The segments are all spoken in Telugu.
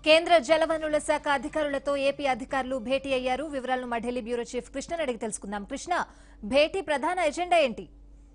కేంద్ర జలవనరుల శాఖ అధికారులతో ఏపీ అధికారులు భేటీ అయ్యారు వివరాలను మా ఢిల్లీ బ్యూరో చీఫ్ కృష్ణ అడిగి తెలుసుకుందాం కృష్ణ భేటీ ప్రధాన ఎజెండా ఏంటి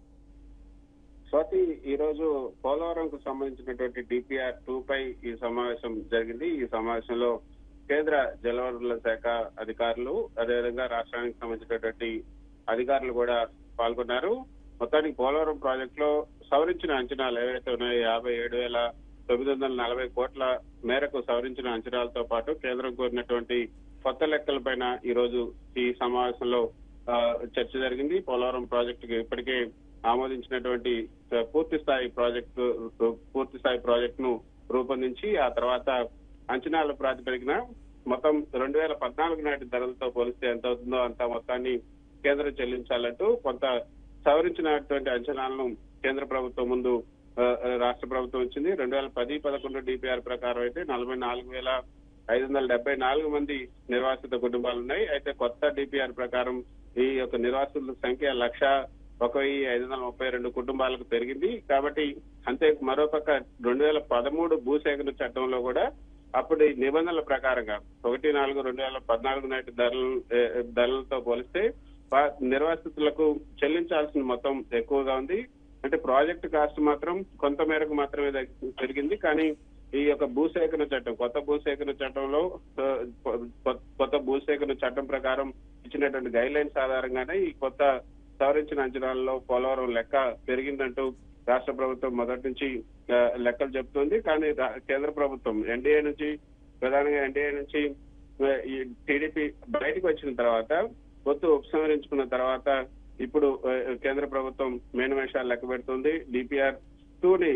స్వాతి ఈ రోజు పోలవరంకు సంబంధించినటువంటి డిపిఆర్ టూ పై ఈ సమావేశం జరిగింది ఈ సమావేశంలో కేంద్ర జలవనరుల శాఖ అధికారులు అదేవిధంగా రాష్ట్రానికి సంబంధించినటువంటి అధికారులు కూడా పాల్గొన్నారు మొత్తానికి పోలవరం ప్రాజెక్ట్ లో సవరించిన అంచనాలు ఏవైతే ఉన్నాయో యాభై ఏడు వేల తొమ్మిది వందల నలభై కోట్ల మేరకు సవరించిన అంచనాలతో పాటు కేంద్రం కోరినటువంటి కొత్త లెక్కలపైన ఈ రోజు ఈ సమావేశంలో ఆ, చర్చ జరిగింది పోలవరం ప్రాజెక్టుకు ఇప్పటికే ఆమోదించినటువంటి ఆ, పూర్తి స్థాయి ప్రాజెక్టు పూర్తి స్థాయి ప్రాజెక్ట్ ను రూపొందించి ఆ తర్వాత అంచనాల ప్రాతిపదికన మొత్తం రెండు వేల పద్నాలుగు నాటి ధరలతో పోలిస్తే ఎంత అవుతుందో అంత మొత్తాన్ని కేంద్రం చెల్లించాలంటూ కొంత సవరించినటువంటి అంచనాలను కేంద్ర ప్రభుత్వం ముందు ఆ, ఆ, రాష్ట్ర ప్రభుత్వం ఇచ్చింది రెండు వేల పది పదకొండు డిపిఆర్ ప్రకారం అయితే నలభై నాలుగు వేల ఐదు వందల డెబ్బై నాలుగు మంది నిర్వాసిత కుటుంబాలు ఉన్నాయి అయితే కొత్త డిపిఆర్ ప్రకారం ఈ యొక్క నిర్వాసితుల సంఖ్య లక్ష ఒక వెయ్యి ఐదు వందల ముప్పై రెండు కుటుంబాలకు పెరిగింది కాబట్టి అంతే మరోపక్క రెండు వేల పదమూడు భూసేకరణ చట్టంలో కూడా అప్పుడు ఈ నిబంధనల ప్రకారంగా ఒకటి నాలుగు రెండు వేల పద్నాలుగు నాటి ధరలు ఏ, ధరలతో పోలిస్తే పా- నిర్వాసితులకు చెల్లించాల్సిన మొత్తం ఎక్కువగా ఉంది అంటే ప్రాజెక్ట్ కాస్ట్ మాత్రం కొంత మేరకు మాత్రమే తగ్గి- పెరిగింది కానీ ఈ యొక్క భూసేకరణ చట్టం కొత్త భూసేకరణ చట్టంలో ఆ, కొ- కొత్త భూసేకరణ చట్టం ప్రకారం ఇచ్చినటువంటి గైడ్ లైన్స్ ఆధారంగానే ఈ కొత్త సవరించిన అంచనాలలో పోలవరం లెక్క పెరిగిందంటూ రాష్ట్ర ప్రభుత్వం మొదటి నుంచి ఆ, లెక్కలు చెప్తుంది కానీ రా- కేంద్ర ప్రభుత్వం ఎన్డీఏ నుంచి ప్రధానంగా ఎన్డీఏ నుంచి ఆ, ఈ టీడీపీ బయటకు వచ్చిన తర్వాత పొత్తు ఉపసంహరించుకున్న తర్వాత ఇప్పుడు ఆ, కేంద్ర ప్రభుత్వం మేనమేషాలు లెక్క పెడుతుంది డిపిఆర్ టూ ని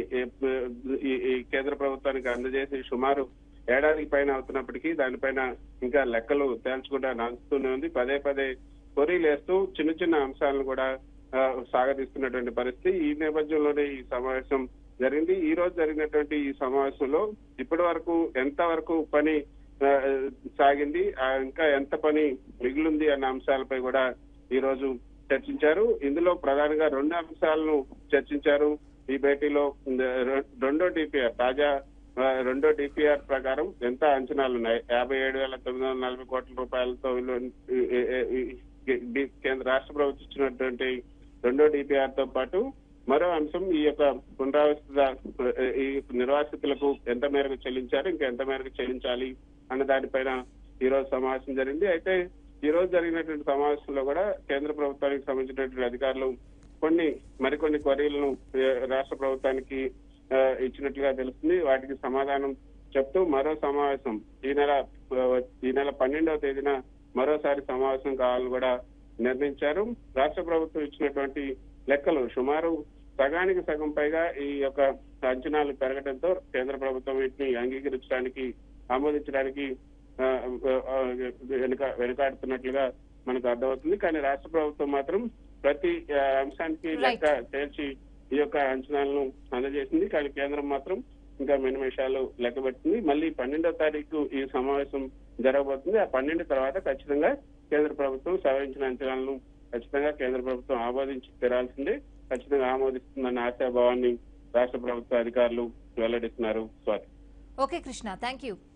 ఈ ఈ కేంద్ర ప్రభుత్వానికి అందజేసి సుమారు ఏడాదికి పైన అవుతున్నప్పటికీ దానిపైన ఇంకా లెక్కలు తేల్చకుండా నాంచుతూనే ఉంది పదే పదే కొరీలేస్తూ చిన్న చిన్న అంశాలను కూడా ఆ, సాగదీస్తున్నటువంటి పరిస్థితి ఈ నేపథ్యంలోనే ఈ సమావేశం జరిగింది ఈ రోజు జరిగినటువంటి ఈ సమావేశంలో ఇప్పటి వరకు ఎంత వరకు పని ఆ, సాగింది ఆ, ఇంకా ఎంత పని మిగిలింది అన్న అంశాలపై కూడా ఈ రోజు చర్చించారు ఇందులో ప్రధానంగా రెండు అంశాలను చర్చించారు ఈ భేటీలో రె- రెండో డిపిఆర్ తాజా ఆ, రెండో డిపిఆర్ ప్రకారం ఎంత అంచనాలు ఉన్నాయి యాభై ఏడు వేల తొమ్మిది వందల నలభై కోట్ల రూపాయలతో విలువ ఈ- ఈ- ఈ- ఈ- కేంద్ర రాష్ట్ర ప్రభుత్వం ఇచ్చినటువంటి రెండో డిపిఆర్ తో పాటు మరో అంశం ఈ యొక్క పునరావాసిత ఈ నిర్వాసితులకు ఎంత మేరకు చెల్లించారు ఇంకా ఎంత మేరకు చెల్లించాలి అన్న దానిపైన ఈ రోజు సమావేశం జరిగింది అయితే ఈ రోజు జరిగినటువంటి సమావేశంలో కూడా కేంద్ర ప్రభుత్వానికి సంబంధించినటువంటి అధికారులు కొన్ని మరికొన్ని క్వరీలను ఏ, రాష్ట్ర ప్రభుత్వానికి ఆ, ఇచ్చినట్లుగా తెలుస్తుంది వాటికి సమాధానం చెప్తూ మరో సమావేశం ఈ నెల ఆ, ఈ నెల పన్నెండవ తేదీన మరోసారి సమావేశం కావాలని కూడా నిర్ణయించారు రాష్ట్ర ప్రభుత్వం ఇచ్చినటువంటి లెక్కలు సుమారు సగానికి సగం పైగా ఈ యొక్క అంచనాలు పెరగడంతో కేంద్ర ప్రభుత్వం వీటిని అంగీకరించడానికి ఆమోదించడానికి ఆ, ఆ, వెనుక వెనుకాడుతున్నట్లుగా మనకు అర్థమవుతుంది కానీ రాష్ట్ర ప్రభుత్వం మాత్రం ప్రతి ఆ, అంశానికి లెక్క తేల్చి ఈ యొక్క అంచనాలను అందజేసింది కానీ కేంద్రం మాత్రం ఇంకా మినిమేషాలు లెక్క పెట్టింది మళ్ళీ పన్నెండో తారీఖు ఈ సమావేశం జరగబోతుంది ఆ పన్నెండు తర్వాత ఖచ్చితంగా కేంద్ర ప్రభుత్వం సవరించిన అంచనాలను ఖచ్చితంగా కేంద్ర ప్రభుత్వం ఆమోదించి తెరాల్సిందే ఖచ్చితంగా ఆమోదిస్తుందన్న ఆశాభావాన్ని రాష్ట్ర ప్రభుత్వ అధికారులు వెల్లడిస్తున్నారు Swathi okay Krishna thank you